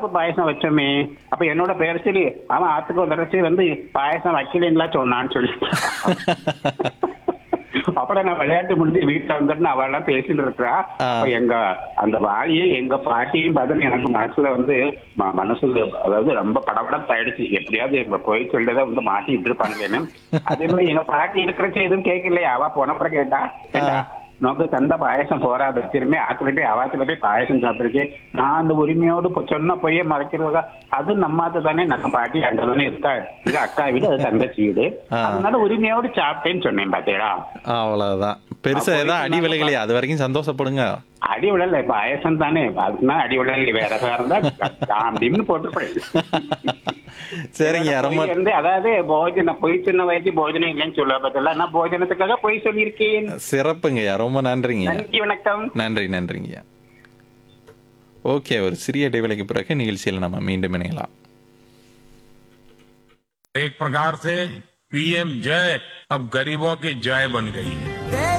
பருப்பு பாயசம் வச்சோமே அப்ப என்னோட பேர் சொல்லி அவன் ஆத்துக்கு ஒரு தடவை வந்து பாயசம் வைக்கலீங்களா சொன்னான்னு சொல்லி அப்புறம் நான் விளையாட்டு முடிஞ்சு வீட்டுல வந்துட்டு அவள் எல்லாம் பேசிட்டு இருக்கிறா ஆ. அப்ப எங்க அந்த வாலியும் எங்க பாட்டியும் பார்த்து எனக்கு மனசுல வந்து ம- மனசுல அதாவது ரொம்ப படபடப்பாயிடுச்சு எப்படியாவது எங்க போய் சொல்லிதான் வந்து மாட்டிட்டு இருப்பாங்கன்னு அதே மாதிரி எங்க பாட்டி இருக்கிறச்ச எதுவும் கேட்கலையா அவ போனப்புறம் கேட்டா கேட்டா நோக்கு தந்த பாயசம் போறாது திரும்பி ஆத்துல போய் அவாத்துல போய் பாயசம் சாப்பிட்டுருக்கேன் நான் அந்த உரிமையோடு பொ- சொன்ன பொய்ய மறைக்கிறதா அது நம்மாத்து தானே நம்ம பாட்டி அங்க தானே இருக்கா இது அக்கா வீடு அது தங்கச்சி வீடு ஆ. அதனால உரிமையோடு சாப்பிட்டேன்னு சொன்னேன் பாத்தீங்களா அவ்வளவுதான் பெருசா ஏதாவது அடி விலகலையா அது வரைக்கும் சந்தோஷப்படுங்க அடி விழல பாயசம் தானே அதுனா அடி விழல வேற வேற இருந்தா அப்படின்னு போட்டுருப்பேன் சரிங்க ரொம்ப வந்து அதாவது போஜனம் பொய் சின்ன வயசு போஜனம் இல்லைன்னு சொல்ல பதில்ல நான் போஜனத்துக்காக பொய் சொல்லியிருக்கேன் சிறப்புங்கய்யா ரொம்ப நன்றிங்கய்யா நன்றி வணக்கம் நன்றி நன்றிங்கய்யா ஓகே ஒரு சிறிய இடைவேளைக்கு பிறகு நிகழ்ச்சியில் நம்ம மீண்டும் இணையலாம் एक प्रकार से पीएम जय अब गरीबों की जय बन गई है देश